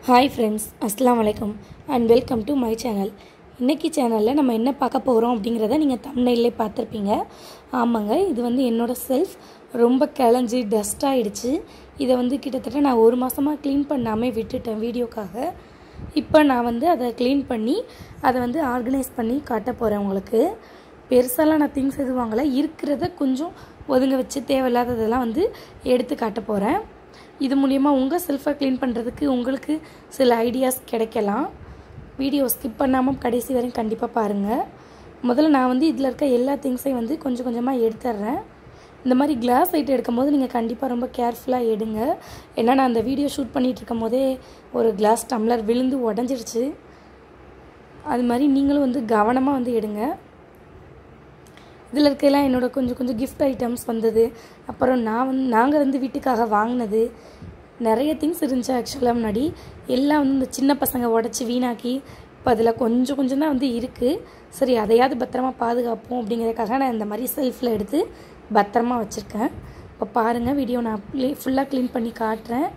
hi friends அஸ்ஸலாமு அலைக்கும் and welcome to my channel இன்றைக்கி சேனலில் நம்ம என்ன பார்க்க போகிறோம் அப்படிங்கிறத நீங்கள் தமிழ்லே பார்த்துருப்பீங்க ஆமாங்க இது வந்து என்னோடய செல்ஃப் ரொம்ப கிளஞ்சி டஸ்ட் ஆகிடுச்சு இதை வந்து கிட்டத்தட்ட நான் ஒரு மாதமாக க்ளீன் பண்ணாமல் விட்டுட்டேன் வீடியோக்காக இப்போ நான் வந்து அதை க்ளீன் பண்ணி அதை வந்து ஆர்கனைஸ் பண்ணி காட்ட போகிறேன் உங்களுக்கு பெருசாலாம் நான் திங்ஸ் எதுவும் வாங்கலை இருக்கிறத கொஞ்சம் ஒதுங்க வச்சு தேவையில்லாததெல்லாம் வந்து எடுத்து காட்ட போகிறேன் இது மூலிமா உங்கள் செல்ஃபை க்ளீன் பண்ணுறதுக்கு உங்களுக்கு சில ஐடியாஸ் கிடைக்கலாம் வீடியோ ஸ்கிப் பண்ணாமல் கடைசி வரையும் கண்டிப்பாக பாருங்கள் முதல்ல நான் வந்து இதில் இருக்க எல்லா திங்ஸையும் வந்து கொஞ்சம் கொஞ்சமாக எடுத்துட்றேன் இந்த மாதிரி கிளாஸ் ஐட்டம் எடுக்கும்போது நீங்கள் கண்டிப்பாக ரொம்ப கேர்ஃபுல்லாக எடுங்க ஏன்னா நான் அந்த வீடியோ ஷூட் பண்ணிகிட்டு இருக்கும் போதே ஒரு கிளாஸ் டம்ளர் விழுந்து உடஞ்சிருச்சு அது மாதிரி நீங்களும் வந்து கவனமாக வந்து எடுங்க இதில் இருக்கலாம் என்னோட கொஞ்சம் கொஞ்சம் கிஃப்ட் ஐட்டம்ஸ் வந்தது அப்புறம் நான் வந்து நாங்கள் வந்து வீட்டுக்காக வாங்கினது நிறைய திங்ஸ் இருந்துச்சு ஆக்சுவலாக முன்னாடி எல்லாம் வந்து இந்த சின்ன பசங்க உடச்சி வீணாக்கி இப்போ அதில் கொஞ்சம் கொஞ்சம் தான் வந்து இருக்குது சரி அதையாவது பத்திரமா பாதுகாப்போம் அப்படிங்கிறதுக்காக நான் இந்த மாதிரி செல்ஃபில் எடுத்து பத்திரமா வச்சுருக்கேன் இப்போ பாருங்கள் வீடியோ நான் ஃபுல்லாக க்ளீன் பண்ணி காட்டுறேன்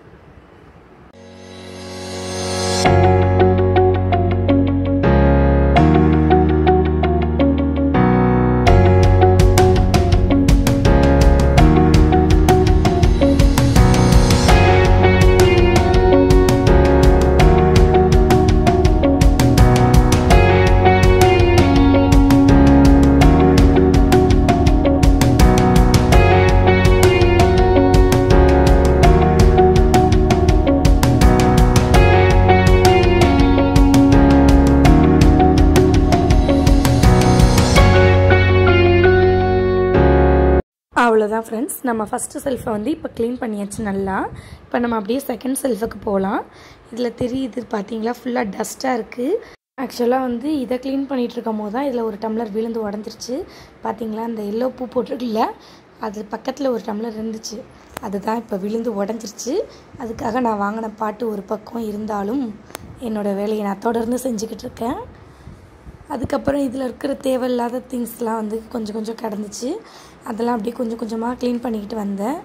அவ்வளோதான் ஃப்ரெண்ட்ஸ் நம்ம ஃபஸ்ட்டு செல்ஃபை வந்து இப்போ க்ளீன் பண்ணியாச்சு நல்லா இப்போ நம்ம அப்படியே செகண்ட் செல்ஃபுக்கு போகலாம் இதில் தெரியுது பார்த்தீங்களா ஃபுல்லாக டஸ்ட்டாக இருக்குது ஆக்சுவலாக வந்து இதை க்ளீன் பண்ணிகிட்டு இருக்கும் போது தான் இதில் ஒரு டம்ளர் விழுந்து உடஞ்சிருச்சு பார்த்தீங்களா அந்த எல்லோ பூ போட்டிருக்குல்ல அது பக்கத்தில் ஒரு டம்ளர் இருந்துச்சு அதுதான் இப்போ விழுந்து உடஞ்சிருச்சு அதுக்காக நான் வாங்கின பாட்டு ஒரு பக்கம் இருந்தாலும் என்னோடய வேலையை நான் தொடர்ந்து செஞ்சுக்கிட்டு இருக்கேன் அதுக்கப்புறம் இதில் இருக்கிற தேவையில்லாத திங்ஸ்லாம் வந்து கொஞ்சம் கொஞ்சம் கிடந்துச்சு அதெல்லாம் அப்படியே கொஞ்சம் கொஞ்சமாக க்ளீன் பண்ணிக்கிட்டு வந்தேன்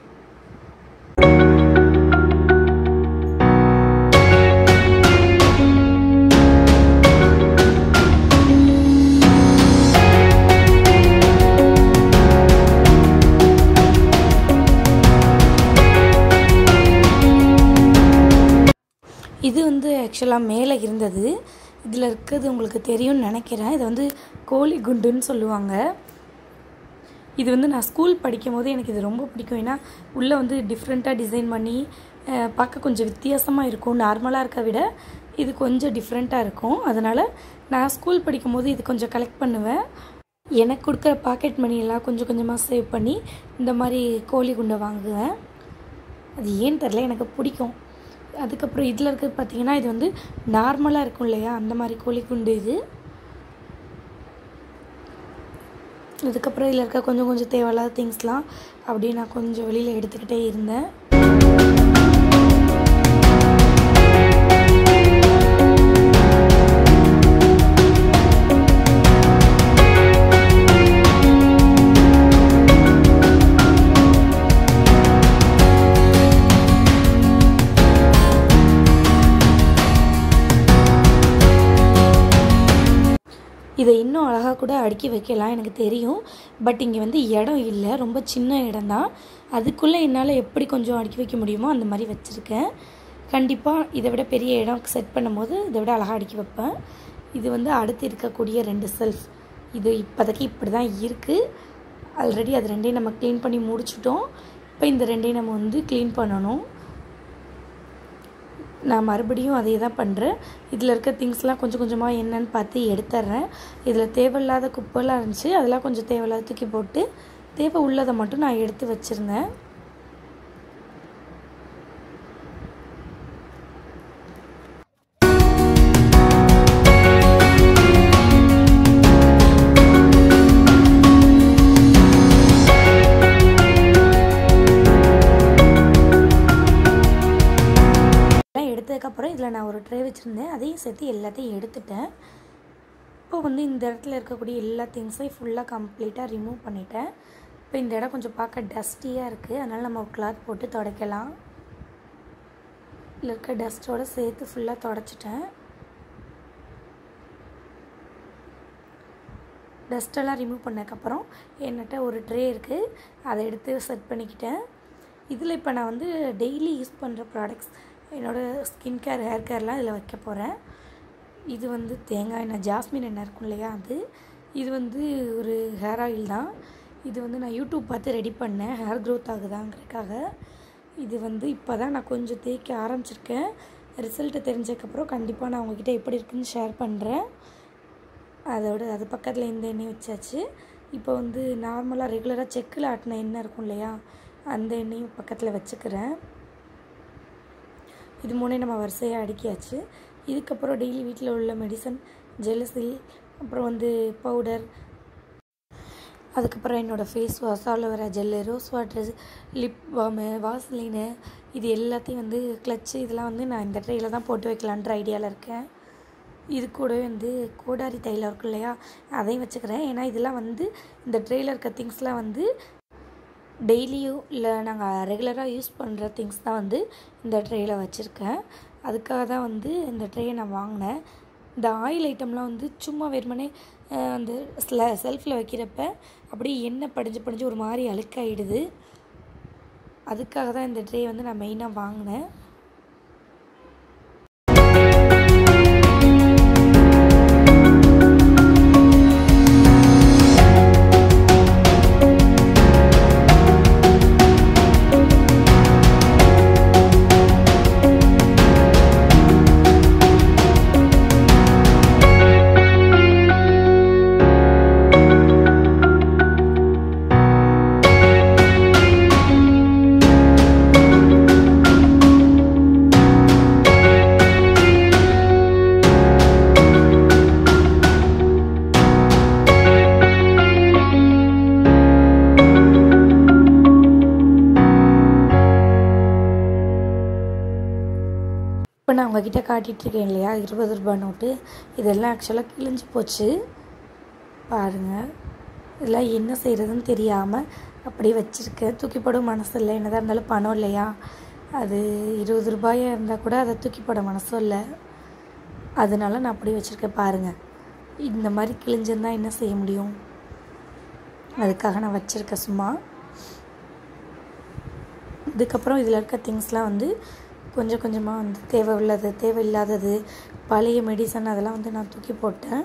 இது வந்து ஆக்சுவலாக மேலே இருந்தது இதில் இருக்கிறது உங்களுக்கு தெரியும்னு நினைக்கிறேன் இது வந்து கோழி குண்டுன்னு சொல்லுவாங்க இது வந்து நான் ஸ்கூல் படிக்கும் போது எனக்கு இது ரொம்ப பிடிக்கும் ஏன்னா உள்ளே வந்து டிஃப்ரெண்ட்டாக டிசைன் பண்ணி பார்க்க கொஞ்சம் வித்தியாசமாக இருக்கும் நார்மலாக இருக்க விட இது கொஞ்சம் டிஃப்ரெண்ட்டாக இருக்கும் அதனால் நான் ஸ்கூல் படிக்கும் போது இது கொஞ்சம் கலெக்ட் பண்ணுவேன் எனக்கு கொடுக்குற பாக்கெட் மணியெல்லாம் கொஞ்சம் கொஞ்சமாக சேவ் பண்ணி இந்த மாதிரி கோழி குண்டை வாங்குவேன் அது ஏன்னு தெரில எனக்கு பிடிக்கும் அதுக்கப்புறம் இதில் இருக்கிறது பார்த்தீங்கன்னா இது வந்து நார்மலாக இருக்கும் இல்லையா அந்த மாதிரி கோழி குண்டு இது அதுக்கப்புறம் இதில் இருக்க கொஞ்சம் கொஞ்சம் தேவையில்லாத திங்ஸ்லாம் அப்படியே நான் கொஞ்சம் வெளியில் எடுத்துக்கிட்டே இருந்தேன் இதை இன்னும் அழகாக கூட அடுக்கி வைக்கலாம் எனக்கு தெரியும் பட் இங்கே வந்து இடம் இல்லை ரொம்ப சின்ன இடம் தான் அதுக்குள்ளே என்னால் எப்படி கொஞ்சம் அடுக்கி வைக்க முடியுமோ அந்த மாதிரி வச்சுருக்கேன் கண்டிப்பாக இதை விட பெரிய இடம் செட் பண்ணும்போது இதை விட அழகாக அடுக்கி வைப்பேன் இது வந்து அடுத்து இருக்கக்கூடிய ரெண்டு செல்ஃப் இது இப்போதைக்கு இப்படி தான் இருக்குது ஆல்ரெடி அது ரெண்டையும் நம்ம க்ளீன் பண்ணி முடிச்சிட்டோம் இப்போ இந்த ரெண்டையும் நம்ம வந்து க்ளீன் பண்ணணும் நான் மறுபடியும் அதே தான் பண்ணுறேன் இதில் இருக்க திங்ஸ்லாம் கொஞ்சம் கொஞ்சமாக என்னன்னு பார்த்து எடுத்துட்றேன் இதில் தேவையில்லாத குப்பைலாம் இருந்துச்சு அதெல்லாம் கொஞ்சம் தேவையில்லாத தூக்கி போட்டு தேவை உள்ளதை மட்டும் நான் எடுத்து வச்சுருந்தேன் எடுத்ததுக்கப்புறம் இதில் நான் ஒரு ட்ரே வச்சுருந்தேன் அதையும் சேர்த்து எல்லாத்தையும் எடுத்துட்டேன் இப்போ வந்து இந்த இடத்துல இருக்கக்கூடிய எல்லா திங்ஸையும் ஃபுல்லாக கம்ப்ளீட்டாக ரிமூவ் பண்ணிட்டேன் இப்போ இந்த இடம் கொஞ்சம் பார்க்க டஸ்டியாக இருக்குது அதனால் நம்ம ஒரு கிளாத் போட்டு துடைக்கலாம் இருக்க டஸ்ட்டோடு சேர்த்து ஃபுல்லாக தொடச்சிட்டேன் டஸ்ட்டெல்லாம் ரிமூவ் பண்ணதுக்கப்புறம் என்கிட்ட ஒரு ட்ரே இருக்குது அதை எடுத்து செட் பண்ணிக்கிட்டேன் இதில் இப்போ நான் வந்து டெய்லி யூஸ் பண்ணுற ப்ராடக்ட்ஸ் என்னோடய ஸ்கின் கேர் ஹேர் கேர்லாம் இதில் வைக்க போகிறேன் இது வந்து தேங்காய் எண்ணெய் ஜாஸ்மின் எண்ணெய் இருக்கும் இல்லையா அது இது வந்து ஒரு ஹேர் ஆயில் தான் இது வந்து நான் யூடியூப் பார்த்து ரெடி பண்ணேன் ஹேர் க்ரோத் ஆகுதாங்கிறதுக்காக இது வந்து இப்போ தான் நான் கொஞ்சம் தேய்க்க ஆரம்பிச்சிருக்கேன் ரிசல்ட்டு தெரிஞ்சதுக்கப்புறம் கண்டிப்பாக நான் உங்ககிட்ட எப்படி இருக்குன்னு ஷேர் பண்ணுறேன் அதோட அது பக்கத்தில் இந்த எண்ணெய் வச்சாச்சு இப்போ வந்து நார்மலாக ரெகுலராக செக்கில் ஆட்டின எண்ணெய் இருக்கும் இல்லையா அந்த எண்ணெயும் பக்கத்தில் வச்சுக்கிறேன் இது மூணே நம்ம வரிசையாக அடுக்கியாச்சு இதுக்கப்புறம் டெய்லி வீட்டில் உள்ள மெடிசன் ஜெலசில் அப்புறம் வந்து பவுடர் அதுக்கப்புறம் என்னோடய face wash aloe vera gel rose water lip balm Vaseline இது எல்லாத்தையும் வந்து கிளச்சு இதெல்லாம் வந்து நான் இந்த ட்ரெயில் தான் போட்டு வைக்கலான்ற ஐடியாவில் இருக்கேன் இது கூடவே வந்து கோடாரி தைலம் இருக்கும் இல்லையா அதையும் வச்சுக்கிறேன் ஏன்னா இதெல்லாம் வந்து இந்த ட்ரெயில் இருக்க திங்ஸ்லாம் வந்து டெய்லியும் இல்லை நாங்கள் ரெகுலராக யூஸ் பண்ணுற திங்ஸ் தான் வந்து இந்த ட்ரேயில் வச்சுருக்கேன் அதுக்காக தான் வந்து இந்த ட்ரேயை நான் வாங்கினேன் இந்த ஆயில் ஐட்டம்லாம் வந்து சும்மா வெறுமனே அந்த ஸ்ல செல்ஃபில் வைக்கிறப்ப அப்படியே எண்ணெய் படிஞ்சு படிஞ்சு ஒரு மாதிரி அழுக்காயிடுது அதுக்காக தான் இந்த ட்ரே வந்து நான் மெயினாக வாங்கினேன் இப்போ நான் உங்ககிட்ட காட்டிகிட்ருக்கேன் இல்லையா இருபது ரூபாய் நோட்டு இதெல்லாம் ஆக்சுவலாக கிழிஞ்சு போச்சு பாருங்கள் இதெல்லாம் என்ன செய்கிறதுன்னு தெரியாமல் அப்படியே வச்சுருக்கேன் தூக்கி போட மனசு இல்லை என்னதான் இருந்தாலும் பணம் இல்லையா அது இருபது ரூபாயாக இருந்தால் கூட அதை தூக்கி போட மனசும் இல்லை அதனால நான் அப்படியே வச்சுருக்கேன் பாருங்கள் இந்த மாதிரி கிழிஞ்சிருந்தால் என்ன செய்ய முடியும் அதுக்காக நான் வச்சுருக்கேன் சும்மா இதுக்கப்புறம் இதில் இருக்க திங்ஸ்லாம் வந்து கொஞ்சம் கொஞ்சமாக வந்து தேவை உள்ளது தேவையில்லாதது பழைய மெடிசன் அதெல்லாம் வந்து நான் தூக்கி போட்டேன்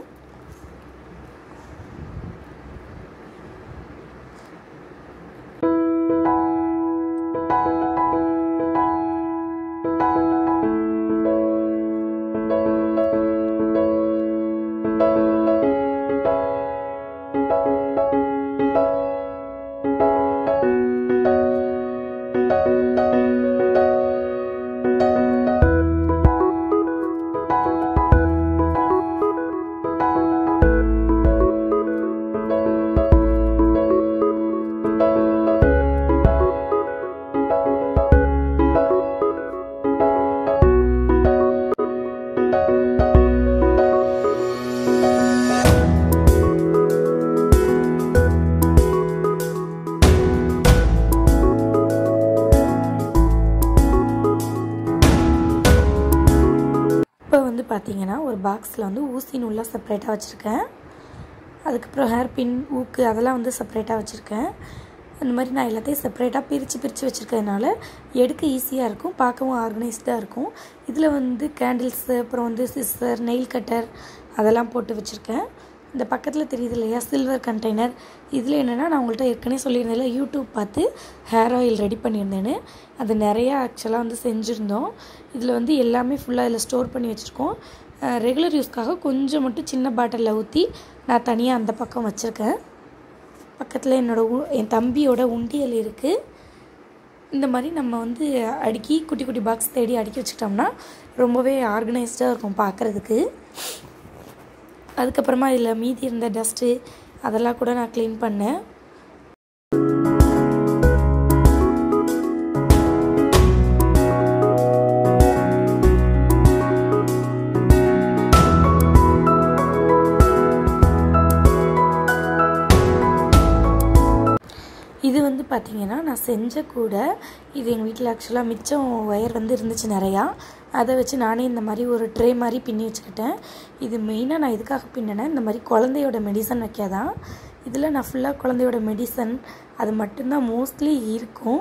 இப்போ வந்து பார்த்தீங்கன்னா ஒரு பாக்ஸில் வந்து ஊசி நூலாக செப்பரேட்டாக வச்சுருக்கேன் அதுக்கப்புறம் ஹேர் பின் ஊக்கு அதெல்லாம் வந்து செப்பரேட்டாக வச்சுருக்கேன் அந்த மாதிரி நான் எல்லாத்தையும் செப்பரேட்டாக பிரித்து பிரித்து வச்சுருக்கிறதுனால எடுக்க ஈஸியாக இருக்கும் பார்க்கவும் ஆர்கனைஸ்டாக இருக்கும் இதில் வந்து கேண்டில்ஸு அப்புறம் வந்து சிஸ்ஸர் நெயில் கட்டர் அதெல்லாம் போட்டு வச்சுருக்கேன் இந்த பக்கத்தில் தெரியுது இல்லையா சில்வர் கண்டெய்னர் இதில் என்னென்னா நான் உங்கள்கிட்ட ஏற்கனவே சொல்லியிருந்தேன்ல யூடியூப் பார்த்து ஹேர் ஆயில் ரெடி பண்ணியிருந்தேன்னு அது நிறையா ஆக்சுவலாக வந்து செஞ்சுருந்தோம் இதில் வந்து எல்லாமே ஃபுல்லாக இதில் ஸ்டோர் பண்ணி வச்சுருக்கோம் ரெகுலர் யூஸ்க்காக கொஞ்சம் மட்டும் சின்ன பாட்டிலில் ஊற்றி நான் தனியாக அந்த பக்கம் வச்சுருக்கேன் பக்கத்தில் என்னோடய உ என் தம்பியோட உண்டியல் இருக்குது இந்த மாதிரி நம்ம வந்து அடுக்கி குட்டி குட்டி பாக்ஸ் தேடி அடுக்கி வச்சுக்கிட்டோம்னா ரொம்பவே ஆர்கனைஸ்டாக இருக்கும் பார்க்குறதுக்கு அதுக்கப்புறமா இதில் மீதி இருந்த டஸ்ட்டு அதெல்லாம் கூட நான் க்ளீன் பண்ணேன் இது வந்து பார்த்தீங்கன்னா நான் செஞ்ச கூட இது எங்கள் வீட்டில் ஆக்சுவலாக மிச்சம் ஒயர் வந்து இருந்துச்சு நிறையா அதை வச்சு நானே இந்த மாதிரி ஒரு ட்ரே மாதிரி பின்னி வச்சுக்கிட்டேன் இது மெயினாக நான் எதுக்காக பின்னினேன் இந்த மாதிரி குழந்தையோட மெடிசன் வைக்காதான் இதில் நான் ஃபுல்லாக குழந்தையோட மெடிசன் அது மட்டும்தான் மோஸ்ட்லி இருக்கும்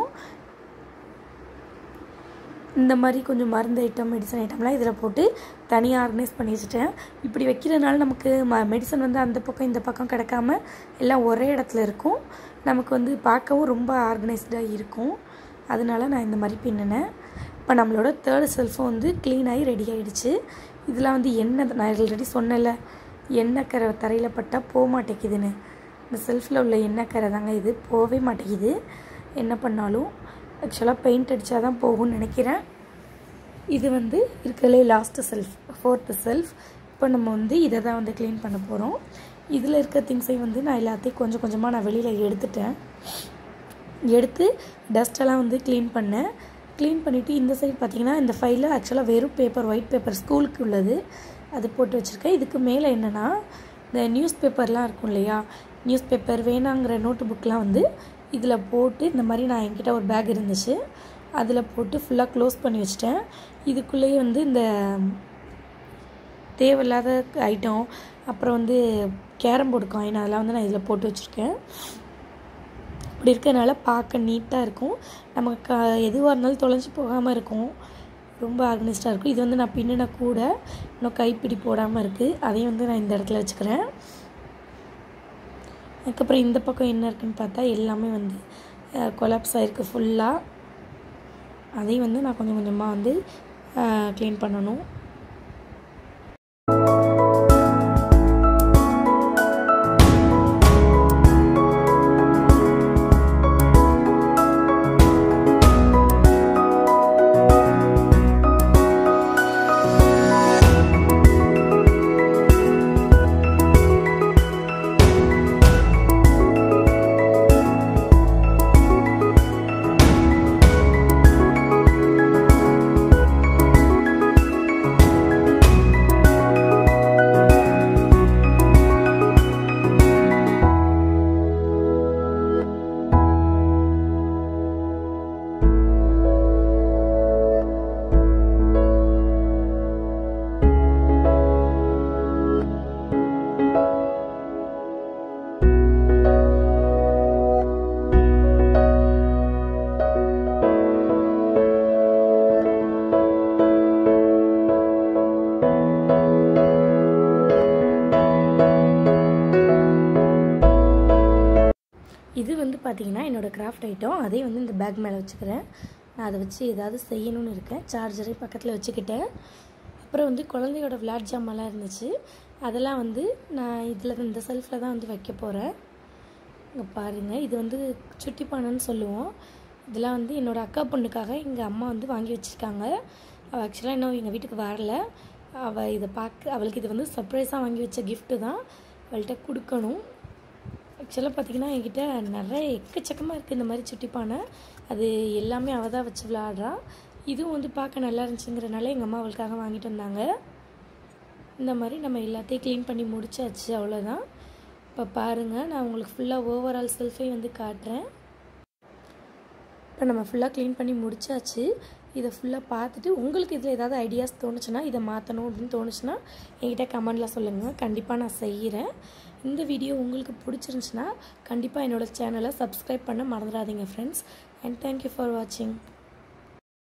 இந்த மாதிரி கொஞ்சம் மருந்து ஐட்டம் மெடிசன் ஐட்டம்லாம் இதில் போட்டு தனியாக ஆர்கனைஸ் பண்ணி வச்சுட்டேன் இப்படி வைக்கிறதுனால நமக்கு ம மெடிசன் வந்து அந்த பக்கம் இந்த பக்கம் கிடக்காம எல்லாம் ஒரே இடத்துல இருக்கும் நமக்கு வந்து பார்க்கவும் ரொம்ப ஆர்கனைஸ்டாக இருக்கும் அதனால நான் இந்த மாதிரி பின்னினேன் இப்போ நம்மளோட தேர்டு செல்ஃபும் வந்து க்ளீன் ஆகி ரெடி ஆகிடுச்சு இதெல்லாம் வந்து எண்ணெய் நான் ஆல்ரெடி சொன்னேன்ல எண்ணெய் கரை தரையில் பட்டால் போக மாட்டேங்குதுன்னு இந்த செல்ஃபில் உள்ள எண்ணெய் கரை தாங்க இது போகவே மாட்டேங்குது என்ன பண்ணாலும் ஆக்சுவலாக பெயிண்ட் அடித்தா தான் போகும்னு நினைக்கிறேன் இது வந்து இருக்கிறதுலே லாஸ்ட்டு செல்ஃப் ஃபோர்த்து செல்ஃப் இப்போ நம்ம வந்து இதை தான் வந்து க்ளீன் பண்ண போகிறோம் இதில் இருக்க திங்ஸையும் வந்து நான் எல்லாத்தையும் கொஞ்சம் கொஞ்சமாக நான் வெளியில் எடுத்துட்டேன் எடுத்து டஸ்ட்டெல்லாம் வந்து க்ளீன் பண்ணேன் க்ளீன் பண்ணிவிட்டு இந்த சைடு பார்த்தீங்கன்னா இந்த ஃபைலில் ஆக்சுவலாக வெறும் பேப்பர் ஒயிட் பேப்பர் ஸ்கூலுக்கு உள்ளது அது போட்டு வச்சுருக்கேன் இதுக்கு மேலே என்னென்னா இந்த நியூஸ் பேப்பர்லாம் இருக்கும் இல்லையா நியூஸ் பேப்பர் வேணாங்கிற நோட்டு புக்கெலாம் வந்து இதில் போட்டு இந்த மாதிரி நான் என்கிட்ட ஒரு பேக் இருந்துச்சு அதில் போட்டு ஃபுல்லாக க்ளோஸ் பண்ணி வச்சிட்டேன் இதுக்குள்ளேயே வந்து இந்த தேவையில்லாத ஐட்டம் அப்புறம் வந்து கேரம் போர்டு காயின் அதெல்லாம் வந்து நான் இதில் போட்டு வச்சுருக்கேன் இப்படி இருக்கிறதுனால பார்க்க நீட்டாக இருக்கும் நமக்கு எதுவாக இருந்தாலும் தொலைஞ்சி போகாமல் இருக்கும் ரொம்ப ஆர்கனைஸ்டாக இருக்கும் இது வந்து நான் பின்னின கூட இன்னும் கைப்பிடி போடாமல் இருக்குது அதையும் வந்து நான் இந்த இடத்துல வச்சுக்கிறேன் அதுக்கப்புறம் இந்த பக்கம் என்ன இருக்குன்னு பார்த்தா எல்லாமே வந்து கொலாப்ஸ் ஆகிருக்கு ஃபுல்லாக அதையும் வந்து நான் கொஞ்சம் கொஞ்சமாக வந்து க்ளீன் பண்ணணும் இது வந்து பார்த்திங்கன்னா என்னோடய கிராஃப்ட் ஐட்டம் அதே வந்து இந்த பேக் மேலே வச்சுக்கிறேன் நான் அதை வச்சு ஏதாவது செய்யணும்னு இருக்கேன் சார்ஜரை பக்கத்தில் வச்சுக்கிட்டேன் அப்புறம் வந்து குழந்தையோட விளையாட் ஜாமான்லாம் இருந்துச்சு அதெல்லாம் வந்து நான் இதில் இந்த செல்ஃபில் தான் வந்து வைக்க போகிறேன் இங்கே பாருங்கள் இது வந்து சுட்டி பானைன்னு சொல்லுவோம் இதெல்லாம் வந்து என்னோடய அக்கா பொண்ணுக்காக எங்கள் அம்மா வந்து வாங்கி வச்சுருக்காங்க அவள் ஆக்சுவலாக இன்னும் எங்கள் வீட்டுக்கு வரல அவள் இதை பார்க்க அவளுக்கு இது வந்து சர்ப்ரைஸாக வாங்கி வச்ச கிஃப்ட்டு தான் அவள்கிட்ட கொடுக்கணும் ஆக்சுவலாக பார்த்திங்கன்னா என்கிட்ட நிறைய எக்கச்சக்கமாக இருக்குது இந்த மாதிரி சுட்டிப்பானை அது எல்லாமே அவள் தான் வச்சு விளாட்றா இதுவும் வந்து பார்க்க நல்லா இருந்துச்சுங்கிறனால எங்கள் அம்மா அவளுக்காக வாங்கிட்டு வந்தாங்க இந்த மாதிரி நம்ம எல்லாத்தையும் க்ளீன் பண்ணி முடிச்சாச்சு அவ்வளோதான் இப்போ பாருங்கள் நான் உங்களுக்கு ஃபுல்லாக ஓவரால் செல்ஃபையும் வந்து காட்டுறேன் இப்போ நம்ம ஃபுல்லாக க்ளீன் பண்ணி முடிச்சாச்சு இதை ஃபுல்லாக பார்த்துட்டு உங்களுக்கு இதில் ஏதாவது ஐடியாஸ் தோணுச்சுன்னா இதை மாற்றணும் அப்படின்னு தோணுச்சுன்னா என்கிட்ட கமெண்டில் சொல்லுங்கள் கண்டிப்பாக நான் செய்கிறேன் இந்த வீடியோ உங்களுக்கு பிடிச்சிருந்துச்சுன்னா கண்டிப்பாக என்னோடய சேனலை சப்ஸ்கிரைப் பண்ண மறந்துடாதீங்க ஃப்ரெண்ட்ஸ் அண்ட் தேங்க்யூ ஃபார் வாட்சிங்